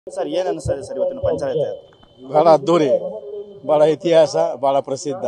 sir ಏನ್ ಅನಿಸ್ತದೆ sir ಇವತ್ತಿನ ಪಂಚಾಯತ್ ಬಹಳ ಅದ್ದೂರಿ ಬಹಳ ಇತಿಹಾಸ ಬಹಳ ಪ್ರಸಿದ್ಧ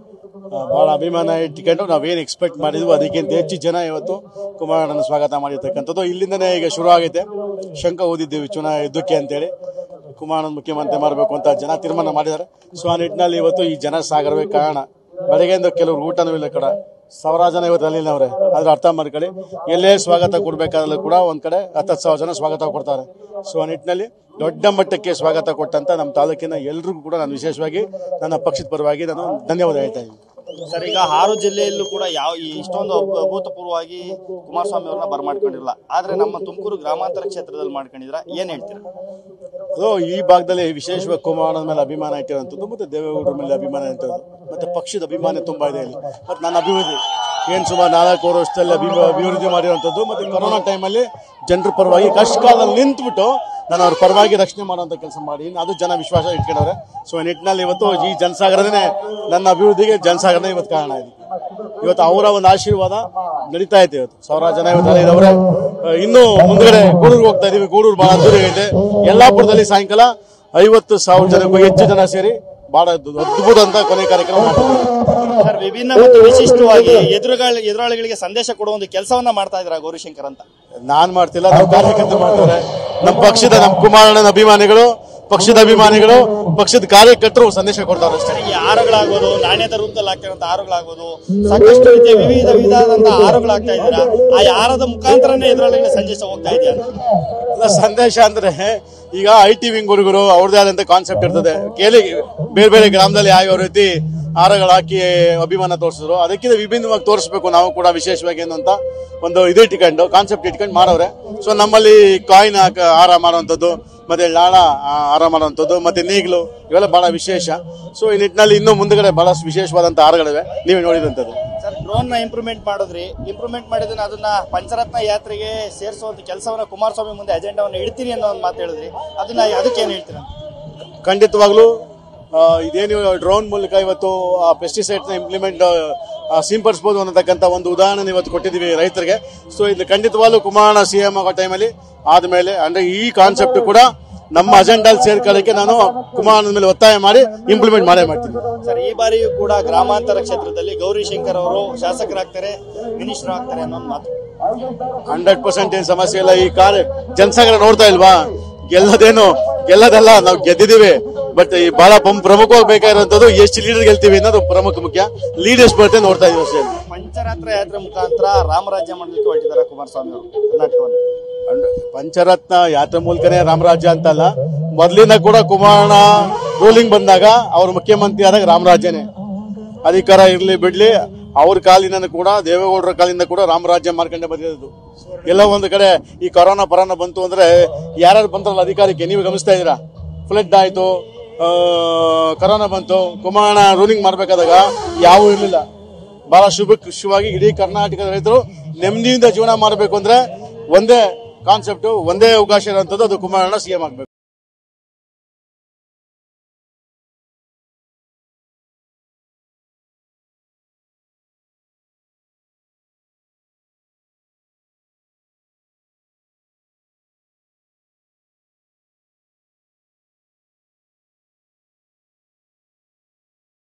ಆ, ಬಹಳ ಅಭಿಮಾನ ಇಟ್ಕೊಂಡು ನಾವೇನು ಎಕ್ಸ್ಪೆಕ್ಟ್ ಮಾಡಿದ್ವು ಅದಕ್ಕಿಂತ ಹೆಚ್ಚು ಜನ ಇವತ್ತು ಕುಮಾರಣ್ಣನ ಸ್ವಾಗತ ಮಾಡಿರ್ತಕ್ಕಂಥದ್ದು ಇಲ್ಲಿಂದನೇ ಈಗ ಶುರು ಆಗೈತೆ ಶಂಕ ಓದಿದ್ದೀವಿ ಚುನಾ ಯುದ್ಧಕ್ಕೆ ಅಂತೇಳಿ ಕುಮಾರಣ್ಣನ ಮುಖ್ಯಮಂತ್ರಿ ಮಾಡಬೇಕು ಅಂತ ಜನ ತೀರ್ಮಾನ ಮಾಡಿದ್ದಾರೆ ಸೊ ಆ ನಿಟ್ಟಿನಲ್ಲಿ ಇವತ್ತು ಈ ಜನ ಸಾಗರವೇ ಕಾರಣ ಬೆಳಗ್ಗೆಯಿಂದ ಕೆಲವರು ಊಟನೂ ಇಲ್ಲ ಕಡೆ ಸಾವಿರಾರು ಜನ ಇವತ್ತು ಅಲ್ಲಿನವ್ರೆ ಆದ್ರೆ ಅರ್ಥ ಮಾಡ್ಕೊಳ್ಳಿ ಎಲ್ಲೇ ಸ್ವಾಗತ ಕೊಡ್ಬೇಕಾದ್ರೂ ಕೂಡ ಒಂದ್ ಕಡೆ ಹತ್ತತ್ತು ಸಾವಿರ ಜನ ಸ್ವಾಗತ ಕೊಡ್ತಾರೆ ಸೊ ಆ ನಿಟ್ಟಿನಲ್ಲಿ ದೊಡ್ಡ ಮಟ್ಟಕ್ಕೆ ಸ್ವಾಗತ ಕೊಟ್ಟಂತ ನಮ್ಮ ತಾಲೂಕಿನ ಎಲ್ರಿಗೂ ಕೂಡ ನಾನು ವಿಶೇಷವಾಗಿ ನನ್ನ ಪಕ್ಷದ ಪರವಾಗಿ ನಾನು ಧನ್ಯವಾದ ಹೇಳ್ತಾ ಇದ್ದೀನಿ ಸರ್ ಈಗ ಆರು ಜಿಲ್ಲೆಯಲ್ಲೂ ಕೂಡ ಯಾವ ಈ ಇಷ್ಟೊಂದು ಅಭೂ- ಅಭೂತಪೂರ್ವವಾಗಿ ಕುಮಾರಸ್ವಾಮಿ ಅವ್ರನ್ನ ಬರ್ಮಾಡ್ಕೊಂಡಿರಲ್ಲ ಆದ್ರೆ ನಮ್ಮ ತುಮಕೂರು ಗ್ರಾಮಾಂತರ ಕ್ಷೇತ್ರದಲ್ಲಿ ಮಾಡ್ಕೊಂಡಿದ್ರ ಏನ್ ಹೇಳ್ತೀರಾ ಅದು ಈ ಭಾಗದಲ್ಲಿ ವಿಶೇಷವಾಗಿ ಕುಮಾರನ ಮೇಲೆ ಅಭಿಮಾನ ಇಟ್ಟಿರುವಂಥದ್ದು ಮತ್ತೆ ದೇವೇಗೌಡರ ಮೇಲೆ ಅಭಿಮಾನ ಇಟ್ಟಿರೋದು ಮತ್ತೆ ಪಕ್ಷದ ಅಭಿಮಾನ ತುಂಬಾ ಇದೆ ಇಲ್ಲಿ ಮತ್ತೆ ನನ್ನ ಅಭಿವೃದ್ಧಿ ಏನ್ ಸುಮಾರು ನಾಲ್ಕು ವರ್ಷದಲ್ಲಿ ಅಭಿ- ಅಭಿವೃದ್ಧಿ ಮಾಡಿರುವಂಥದ್ದು ಮತ್ತೆ ಕೊರೋನಾ ಟೈಮಲ್ಲಿ ಜನರ ಪರವಾಗಿ ಕಷ್ಟ ಕಾಲದಲ್ಲಿ ನಿಂತ್ಬಿಟ್ಟು ನಾನು ಅವ್ರ ಪರವಾಗಿ ರಕ್ಷಣೆ ಮಾಡುವಂತ ಕೆಲಸ ಮಾಡಿ ಅದು ಜನ ವಿಶ್ವಾಸ ಇಟ್ಕೊಂಡವ್ರೆ ಸೊ ಈ ನಿಟ್ಟಿನಲ್ಲಿ ಇವತ್ತು ಈ ಜನಸಾಗರನೇ ನನ್ನ ಅಭಿವೃದ್ಧಿಗೆ ಜನಸಾಗರನೇ ಇವತ್ತು ಕಾರಣ ಇದೆ ಇವತ್ತು ಅವರ ಒಂದು ಆಶೀರ್ವಾದ ನಡೀತಾ ಐತೆ ಇವತ್ತು ಸಾವಿರಾರು ಜನ ಇವತ್ತು ಅಲ್ಲಿದವ್ರೆ ಅಹ್, ಇನ್ನು ಮುಂದ್ಗಡೆ ಗೂಡೂರಿಗೆ ಹೋಗ್ತಾ ಇದೀವಿ ಗೂಡೂರು ಬಹಳ ಅದ್ದೂರಿ ಐತೆ ಯಲ್ಲಾಪುರದಲ್ಲಿ ಸಾಯಂಕಾಲ ಐವತ್ತು ಸಾವಿರ ಜನಕ್ಕೂ ಹೆಚ್ಚು ಜನ ಸೇರಿ ಬಹಳ ಅದ್ಭುತ ಅಂತ ಕೊನೆ ಕಾರ್ಯಕ್ರಮ ಮಾಡ್ತಾರೆ ಸರ್ ವಿಭಿನ್ನ ಮತ್ತು ವಿಶಿಷ್ಟವಾಗಿ ಎದುರುಗಳ ಎದುರಾಳಿಗಳಿಗೆ ಸಂದೇಶ ಕೊಡುವ ಒಂದು ಕೆಲಸವನ್ನ ಮಾಡ್ತಾ ಇದ್ರ ಗೌರಿಶಂಕರ್ ಅಂತ ನಾನ್ ಮಾಡ್ತಿಲ್ಲ ನಮ್ಮ ಕಾರ್ಯಕರ್ತರು ಮಾಡ್ತಾರೆ ನಮ್ಮ ಪಕ್ಷದ ನಮ್ಮ ಕುಮಾರಣ್ಣನ ಅಭಿಮಾನಿಗಳು ಪಕ್ಷದ ಅಭಿಮಾನಿಗಳು ಪಕ್ಷದ ಕಾರ್ಯಕರ್ತರು ಸಂದೇಶ ಕೊಡ್ತಾರೆ ಅಷ್ಟೇ ಈ ಆರುಗಳಾಗೋದು ನಾಣ್ಯದ ರೂಪದಲ್ಲಿ ಆಗ್ತಿರೋಂಥ ಆರುಗಳಾಗೋದು ಸಾಕಷ್ಟು ರೀತಿಯ ವಿವಿಧ ವಿಧವಾದಂತಹ ಆರುಗಳಾಗ್ತಾ ಇದ್ದೀರಾ ಆ ಯಾರದ ಮುಖಾಂತರನೇ ಎದುರಾಳಿಗಳಿಗೆ ಸಂದೇಶ ಹೋಗ್ತಾ ಇದೆಯಾ ಅಂತ ಅಲ್ಲ ಸಂದೇಶ ಅಂದ್ರೆ ಈಗ ಐ ಟಿ ವಿಂಗ್ ಹುಡುಗರು ಅವ್ರದೇ ಆದಂತ ಕಾನ್ಸೆಪ್ಟ್ ಇರ್ತದೆ ಕೇಳಿ ಬೇರೆ ಬೇರೆ ಗ್ರಾಮದಲ್ಲಿ ಯಾವ ರೀತಿ ಹಾರಗಳು ಹಾಕಿ ಅಭಿಮಾನ ತೋರಿಸಿದ್ರು ಅದಕ್ಕಿಂತ ವಿಭಿನ್ನವಾಗಿ ತೋರಿಸ್ಬೇಕು ನಾವು ಕೂಡ ವಿಶೇಷವಾಗಿ ಅಂತ ಒಂದು ಇದು ಇಟ್ಕೊಂಡು ಕಾನ್ಸೆಪ್ಟ್ ಇಟ್ಕೊಂಡು ಮಾಡವ್ರೆ ಸೊ ನಮ್ಮಲ್ಲಿ ಕಾಯಿನ್ ಹಾಕ ಹಾರ ಮಾಡುವಂಥದ್ದು ಮತ್ತೆ ಲಾಳ ಆ, ಹಾರ ಮಾಡುವಂಥದ್ದು ಮತ್ತೆ ನೇಗ್ಲು ಇವೆಲ್ಲ ಬಹಳ ವಿಶೇಷ ಸೊ ಈ ನಿಟ್ಟಿನಲ್ಲಿ ಇನ್ನೂ ಮುಂದ್ಗಡೆ ಬಹಳಷ್ಟು ವಿಶೇಷವಾದಂತ ಹಾರಗಳಿವೆ ನೀವೇ ನೋಡಿದಂಥದ್ದು ಸರ್ ಡ್ರೋನ್ ನ ಇಂಪ್ರೂವ್ಮೆಂಟ್ ಮಾಡಿದ್ರಿ ಇಂಪ್ರೂವ್ಮೆಂಟ್ ಮಾಡಿದ್ರೆ ಅದನ್ನ ಪಂಚರತ್ನ ಯಾತ್ರೆಗೆ ಸೇರಿಸುವಂತ ಕೆಲಸವನ್ನ ಕುಮಾರಸ್ವಾಮಿ ಮುಂದೆ ಅಜೆಂಡಾವನ್ನು ಇಡ್ತೀನಿ ಅನ್ನೋ ಒಂದು ಮಾತು ಹೇಳಿದ್ರಿ ಅದನ್ನ ಅದಕ್ಕೆ ಏನ್ ಹೇಳ್ತೀರಾ ಖಂಡಿತವಾಗ್ಲೂ ಆ, ಇದೇನು ಡ್ರೋನ್ ಮೂಲಕ ಇವತ್ತು ಪೆಸ್ಟಿಸೈಡ್ ನ ಇಂಪ್ಲಿಮೆಂಟ್ ಸಿಂಪಡಿಸಬಹುದು ಅನ್ನತಕ್ಕಂಥ ಒಂದು ಉದಾಹರಣೆ ಇವತ್ತು ಕೊಟ್ಟಿದ್ದೀವಿ ರೈತರಿಗೆ ಸೊ ಇದು ಖಂಡಿತವಾಗ್ಲೂ ಕುಮಾರಣ್ಣ ಸಿಎಂ ಆಗೋ ಟೈಮಲ್ಲಿ ಆದ್ಮೇಲೆ ಅಂದ್ರೆ ಈ ಕಾನ್ಸೆಪ್ಟ್ ಕೂಡ ನಮ್ಮ ಅಜೆಂಡಾಲ್ ಸೇರ್ಕೊಳ್ಳೋಕೆ ನಾನು ಕುಮಾರನ ಮೇಲೆ ಒತ್ತಾಯ ಮಾಡಿ ಇಂಪ್ಲಿಮೆಂಟ್ ಮಾಡೇ ಮಾಡ್ತೀನಿ ಸರ್ ಈ ಬಾರಿಯೂ ಕೂಡ ಗ್ರಾಮಾಂತರ ಕ್ಷೇತ್ರದಲ್ಲಿ ಗೌರಿ ಶಂಕರ್ ಅವರು ಶಾಸಕರಾಗ್ತಾರೆ ಮಿನಿಸ್ಟರ್ ಆಗ್ತಾರೆ ಅನ್ನೋ ಒಂದು ಮಾತು ಹಂಡ್ರೆಡ್ ಪರ್ಸೆಂಟ್ ಏನ್ ಸಮಸ್ಯೆ ಇಲ್ಲ ಈ ಕಾರ್ಯ ಜನಸಾಗರ ನೋಡ್ತಾ ಇಲ್ವಾ ಗೆಲ್ಲದೇನು ಗೆಲ್ಲದಲ್ಲ ನಾವು ಗೆದ್ದಿದ್ದೀವಿ ಬಟ್ ಈ ಬಹಳ ಪಂ- ಪ್ರಮುಖವಾಗಿ ಬೇಕಾಗಿರುವಂತದ್ದು ಎಷ್ಟು ಲೀಡರ್ ಗೆಲ್ತೀವಿ ಅನ್ನೋದು ಪ್ರಮುಖ ಮುಖ್ಯ ಲೀಡರ್ಸ್ ಬರುತ್ತೆ ನೋಡ್ತಾ ಇದೀವಿ ಅಷ್ಟೇ ಪಂಚರಾತ್ರ ಯಾತ್ರೆ ಮುಖಾಂತರ ರಾಮರಾಜ್ಯ ಮಾಡಲಿಕ್ಕೆ ಹೊರಟಿದ್ದಾರೆ ಕುಮಾರಸ್ವಾಮಿ ಅವರು ಕರ್ನಾಟಕವನ್ನು ಅಂಡ್ ಪಂಚರತ್ನ ಯಾತ್ರೆ ಮೂಲಕನೇ ರಾಮರಾಜ್ಯ ಅಂತಲ್ಲ ಮೊದಲಿಂದ ಕೂಡ ಕುಮಾರಣ್ಣ ರೂಲಿಂಗ್ ಬಂದಾಗ ಅವ್ರ ಮುಖ್ಯಮಂತ್ರಿ ಆದಾಗ ರಾಮರಾಜ್ಯನೇ ಅಧಿಕಾರ ಇರ್ಲಿ ಬಿಡ್ಲಿ ಅವ್ರ ಕಾಲಿನ ಕೂಡ ದೇವೇಗೌಡರ ಕಾಲಿಂದ ಕೂಡ ರಾಮರಾಜ್ಯ ಮಾಡ್ಕೊಂಡೆ ಬಂದಿರೋದು ಎಲ್ಲ ಒಂದು ಕಡೆ ಈ ಕೊರೋನಾ ಪರಾನ ಬಂತು ಅಂದ್ರೆ ಯಾರ್ಯಾರು ಬಂತಾರಲ್ಲ ಅಧಿಕಾರಕ್ಕೆ ನೀವು ಗಮನಿಸ್ತಾ ಇದ್ದೀರಾ ಫ್ಲಡ್ ಆಯ್ತು ಆ, ಕೊರೋನಾ ಬಂತು ಕುಮಾರಣ್ಣ ರೂಲಿಂಗ್ ಮಾಡ್ಬೇಕಾದಾಗ ಯಾವೂ ಇರ್ಲಿಲ್ಲ ಬಹಳ ಶುಭ ಶುಭವಾಗಿ ಇಡೀ ಕರ್ನಾಟಕದ ರೈತರು ನೆಮ್ಮದಿಯಿಂದ ಜೀವನ ಮಾಡಬೇಕು ಅಂದ್ರೆ ಒಂದೇ ಕಾನ್ಸೆಪ್ಟ್ ಒಂದೇ ಅವಕಾಶ ಇರುವಂತದ್ದು ಅದು ಕುಮಾರಣ್ಣ ಸಿಎಂ ಆಗ್ಬೇಕು